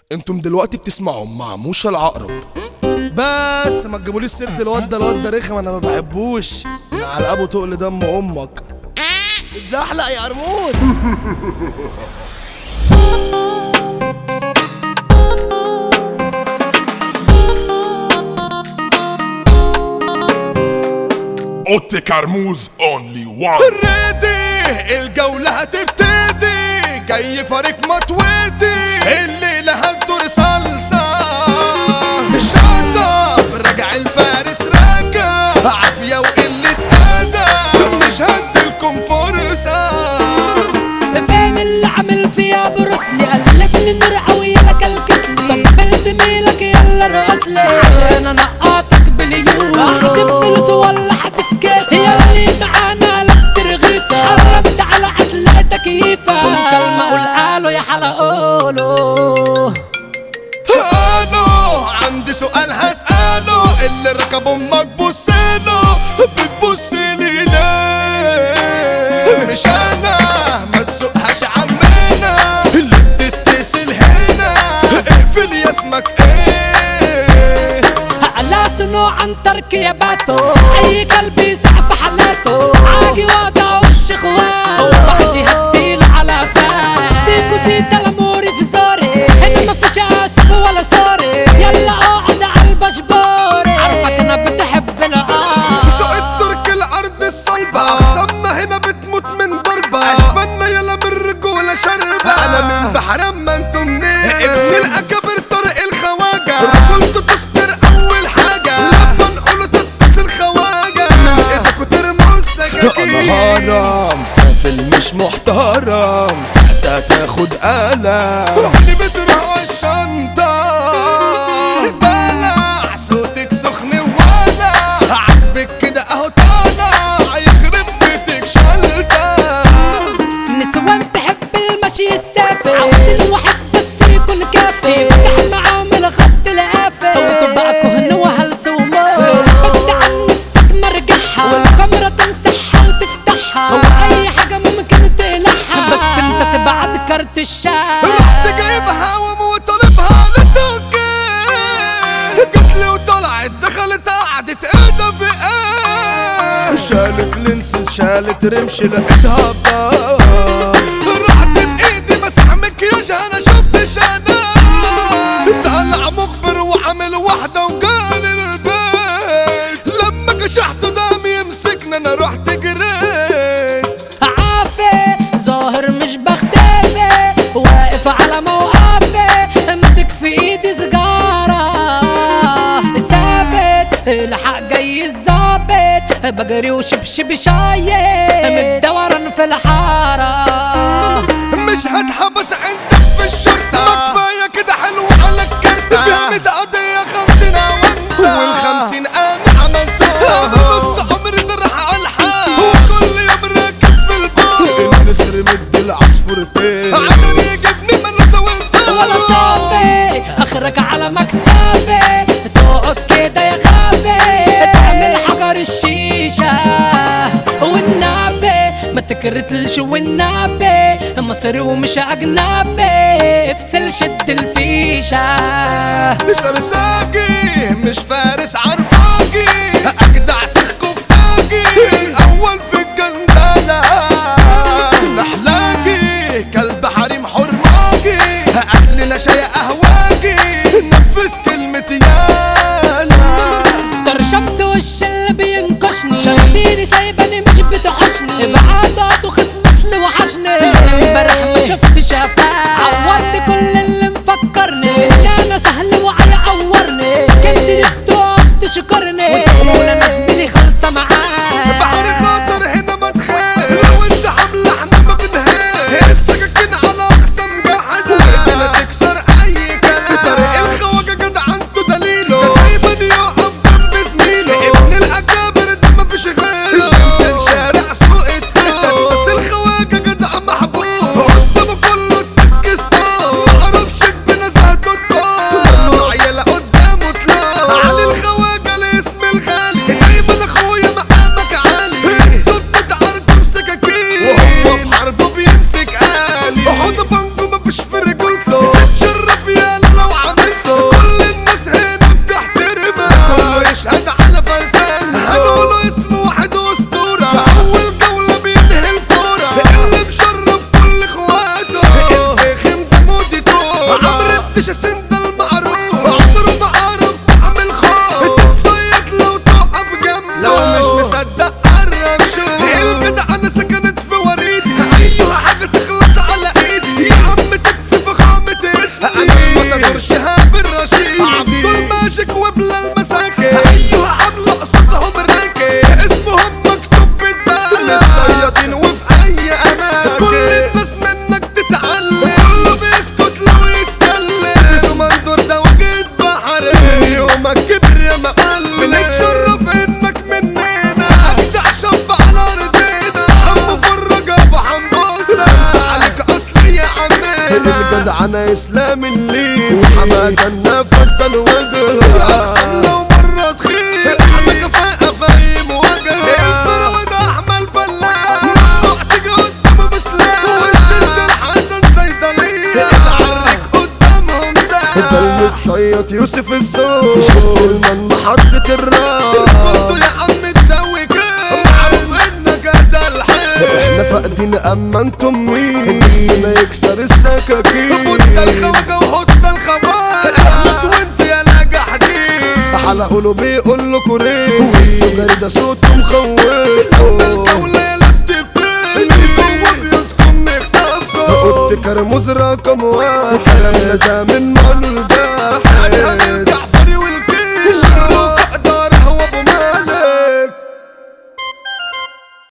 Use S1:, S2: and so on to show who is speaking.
S1: انتم دلوقتي بتسمعوا مع موشى العقرب بس ما تجيبوليش سيره الواد ده الواد ده رخم انا ما بحبوش انا على ابو تقل دم امك اتزحلق يا قرموط
S2: اوتي كرموز اونلي وان
S1: ريدي الجولة هتبتدي جاي فريق مطويتي الليلة هتدور صلصة الشطب راجع الفارس راجع عافية وقلة أدب مش هديلكم فرصة
S3: فين اللي عمل فيها بروسلي قالك لي نور قوي لك الكسلي طب زميلك يلا رقص لي عشان انا قاطك باليوم احدف فلوس ولا حدف كيف يلي معانا لا ترغيفة قربت على عتلة تكييفة فم كلمة قول قالوا يا حلا قولوا
S1: ألو عندي سؤال هسأله اللي ركب أمك بصيله بتبصلي ليه مش أنا ما تسوقهاش عمنا اللي بتتصل هنا اقفل يا اسمك ايه
S3: على صنوع عن تركيباته اي قلب يسعى في حالاته عاقي وضع وش اخوان وبعدي هديل على فان سيكو سيتا الاموري في زوري هنا ما فيش اسف ولا سوري يلا اقعد على البشبوري عارفك انا بتحب العار
S1: سوق الترك الارض الصلبة اخصامنا هنا بتموت من ضربة اشبالنا يلا من رجولة شربة انا من بحر ما انتم منين ابن الاكابر طارق الخواجة رجولته تذكر اول حاجة لما نقوله تتصل خواجة من ايدكوا ترموا السكاكين هرم سافل مش محترم ساعتها تاخد قلم اللي بتروح الشنطة بلع صوتك سخن ولا عاجبك كده اهو طالع يخرب بيتك شلتة
S3: نسوان تحب المشي السافر عاوزين واحد بس يكون كافي يفتح معاهم الخط القافي وتبقى كهن وهلس وموت خد عنك مرجعها والكاميرا تمسحها وتفتحها واي حاجه ممكن تقلعها بس انت تبعت كارت الشاي
S1: رحت جايبها وطالبها لتوكي جت لي وطلعت دخلت قعدت ايدها في ايه شالت لنسز شالت رمش لقيتها بقى رحت بايدي مسح مكياج انا شفتش انا طلع مخبر وعمل واحدة وقال البيت لما كشحت دمي يمسكني انا رحت جريت
S3: عافي ظاهر مش بختفي واقف على موقفي ماسك في ايدي سجارة ثابت الحق جاي الظابط بجري وشبشب شايط متدورن في الحارة
S1: مش هتحبس عندك في الشرطة ما كفاية كده حلو على الكارت فهمت قضية خمسين وانت والخمسين انا عملتها نص عمري ده راح على الحال وكل يوم راكب في البار النسر مد العصفورتين عشان يجيبني من سويتها
S3: ولا صافي اخرك على مكتبي تقعد كده يا غبي تعمل حجر الشيشة والنبي ما تكرتلش والنبي مصري ومش اجنبي افصل شد الفيشة
S1: سرساجي مش فارس عرباجي اجدع سيخ كفتاجي الاول في الجندالة نحلاجي كلب حريم حرماجي اكلنا شاي قهواجي نفذ كلمة يالا
S3: طرشمت وش اللي بينكشني شايفيني سايباني مش بتوحشني بعضات وخصم اصل وحشني امبارح ما شفتش افاق عورت كل اللي مفكرني ان انا سهل وعي عورني كنت دي بتقف تشكرني
S1: عمرو الدشاسين ده المعروف عمره ما عرف طعم الخوف تتصيد لو تقف جنبه لو مش مصدق قرب شوف الجدع انا سكنت في وريدي ايوه حاجه تخلص على ايدي يا عم تكفي فخامه اسمي انا ما تدورش هاب الرشيد عبد الماجيك وبلا المساكن ايوه عامله قصدهم راكب اسمهم مكتوب بالدم متصيدين وفي اي اماكن كل الناس منك تتعلم كله بيسكت لو يتكلم بسو مندور ده وجد بحر من يومك كبر يا معلم بنتشرف انك مننا اجدع شاب على ارضنا حمو فرج ابو حنبوسه خمسه عليك اصلي يا عمنا الجدع انا اسلام الليل وحماده النفس ده الوجه اقسم لو مره تخيل احنا كفاءه في اي مواجهه الفرو ده احمد فلاح وقتك قدامه بسلاح والشرط الحسن صيدليه اتعرك قدامهم ساعه ده المتصيط يوسف الزوج شفت من محطة الراس قلتوا يا عم تسوي كده معروف انك ده الحين احنا فاقدين اما انتم مين اسمنا يكسر السكاكين وانت الخواجه وحط الخواجه احمد وانسى يا نجحدين حلقوا له بيقول له كوريه وانتوا جري ده صوته مخوف لما الجولة يا لبت بتاني جوه بيوتكم نختفوا قلت كرموز رقم واحد كلامنا ده من معنو